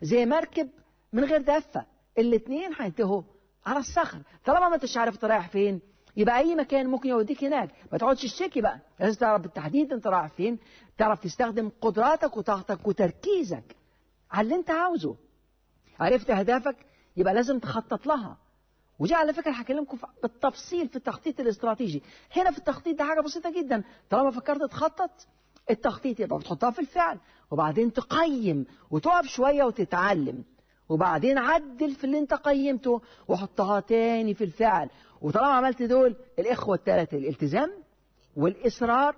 زي مركب من غير دفة الاثنين هينتهوا على الصخر طالما ما انتش عارف انت رايح فين يبقى اي مكان ممكن يوديك هناك ما تقعدش تشتكي بقى لازم تعرف بالتحديد انت رايح فين تعرف تستخدم قدراتك وطاقتك وتركيزك على اللي انت عاوزه عرفت اهدافك يبقى لازم تخطط لها ودي على فكره هكلمكم بالتفصيل في التخطيط الاستراتيجي هنا في التخطيط ده حاجه بسيطه جدا طالما فكرت تخطط التخطيط يبقى بتحطها في الفعل وبعدين تقيم وتقف شويه وتتعلم وبعدين عدل في اللي انت قيمته وحطها تاني في الفعل وطالما عملت دول الاخوه الثلاثه الالتزام والاصرار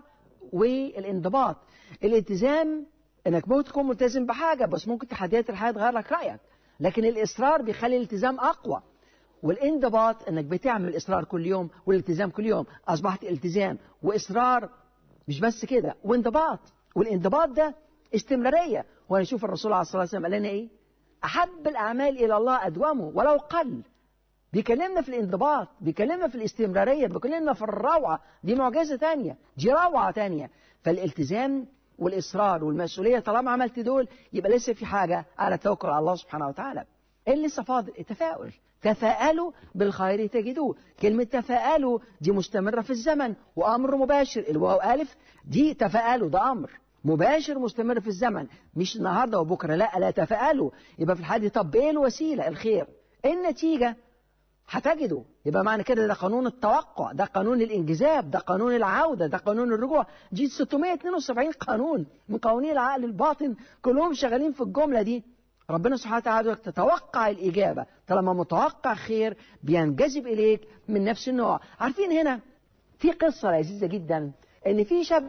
والانضباط الالتزام انك ممكن تكون ملتزم بحاجه بس ممكن تحديات الحياه تغير لك رايك لكن الاصرار بيخلي الالتزام اقوى والانضباط انك بتعمل اصرار كل يوم والالتزام كل يوم اصبحت التزام واصرار مش بس كده وانضباط والانضباط ده استمراريه وانا اشوف الرسول عليه الصلاه والسلام قال لنا ايه احب الاعمال الى الله ادومه ولو قل بيكلمنا في الانضباط بيكلمنا في الاستمراريه بيكلمنا في الروعه دي معجزه تانية دي روعه تانية فالالتزام والاصرار والمسؤوليه طالما عملت دول يبقى لسه في حاجه على توكل على الله سبحانه وتعالى ايه اللي لسه فاضل التفاؤل تفاءلوا بالخير تجدوه كلمة تفاءلوا دي مستمرة في الزمن وأمر مباشر الواو ألف دي تفاءلوا ده أمر مباشر مستمر في الزمن مش النهاردة وبكرة لا لا تفاءلوا يبقى في الحال دي طب ايه الوسيلة الخير النتيجة هتجده يبقى معنى كده ده قانون التوقع ده قانون الانجذاب ده قانون العودة ده قانون الرجوع دي 672 قانون من قوانين العقل الباطن كلهم شغالين في الجملة دي ربنا سبحانه وتعالى تتوقع الإجابة طالما متوقع خير بينجذب إليك من نفس النوع عارفين هنا في قصة لذيذة جدا إن في شاب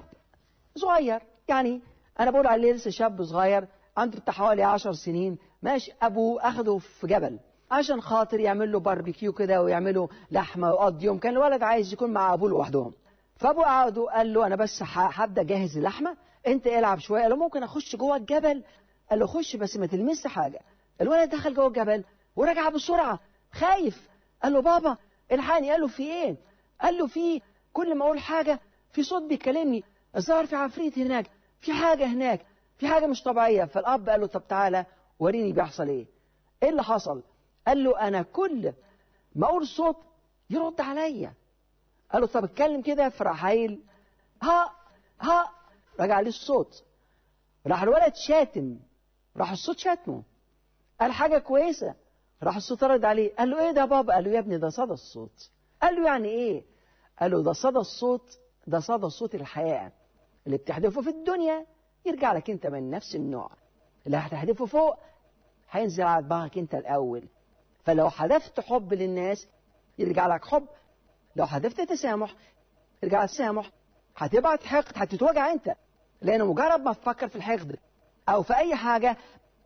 صغير يعني أنا بقول عليه لسه شاب صغير عنده بتاع حوالي 10 سنين ماشي أبوه أخده في جبل عشان خاطر يعمل له باربيكيو كده ويعملوا لحمة ويقضي يوم كان الولد عايز يكون مع أبوه لوحدهم فأبوه قعدوا قال له أنا بس هبدأ أجهز اللحمة أنت العب شوية قال له ممكن أخش جوه الجبل قال له خش بس ما تلمس حاجة الولد دخل جوه الجبل ورجع بسرعة خايف قال له بابا الحقني قال له في ايه قال له في كل ما اقول حاجة في صوت بيكلمني الظاهر في عفريت هناك في حاجة هناك في حاجة مش طبيعية فالأب قال له طب تعالى وريني بيحصل ايه ايه اللي حصل قال له انا كل ما اقول صوت يرد عليا قال له طب اتكلم كده فراح قايل ها ها رجع لي الصوت راح الولد شاتم راح الصوت شتمه قال حاجة كويسة راح الصوت رد عليه قال له ايه ده يا بابا قال له يا ابني ده صدى الصوت قال له يعني ايه قال له ده صدى الصوت ده صدى صوت الحياة اللي بتحدفه في الدنيا يرجع لك انت من نفس النوع اللي هتحدفه فوق هينزل على دماغك انت الاول فلو حذفت حب للناس يرجع لك حب لو حذفت تسامح يرجع التسامح هتبعت حقد هتتوجع انت لان مجرد ما تفكر في الحقد او في اي حاجة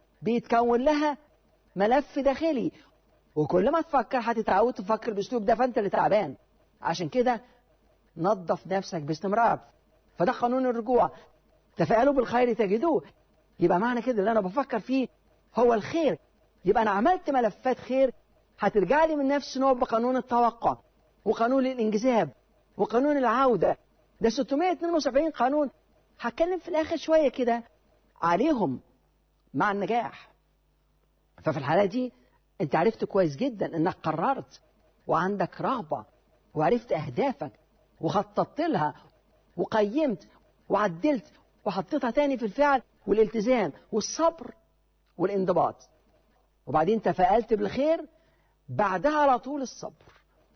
بيتكون لها ملف داخلي وكل ما تفكر هتتعود تفكر باسلوب ده فانت اللي تعبان عشان كده نظف نفسك باستمرار فده قانون الرجوع تفاءلوا بالخير تجدوه يبقى معنى كده اللي انا بفكر فيه هو الخير يبقى انا عملت ملفات خير هترجع لي من نفس نوع بقانون التوقع وقانون الانجذاب وقانون العودة ده 672 قانون هتكلم في الاخر شوية كده عليهم مع النجاح ففي الحالة دي انت عرفت كويس جدا انك قررت وعندك رغبة وعرفت اهدافك وخططت لها وقيمت وعدلت وحطيتها تاني في الفعل والالتزام والصبر والانضباط وبعدين تفائلت بالخير بعدها على طول الصبر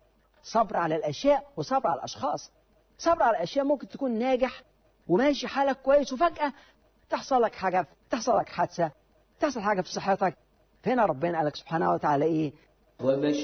صبر على الاشياء وصبر على الاشخاص صبر على الاشياء ممكن تكون ناجح وماشي حالك كويس وفجأة تحصل لك حاجة تحصل لك حادثة تحصل حاجة في صحتك فهنا ربنا قال لك سبحانه وتعالى ايه وبشر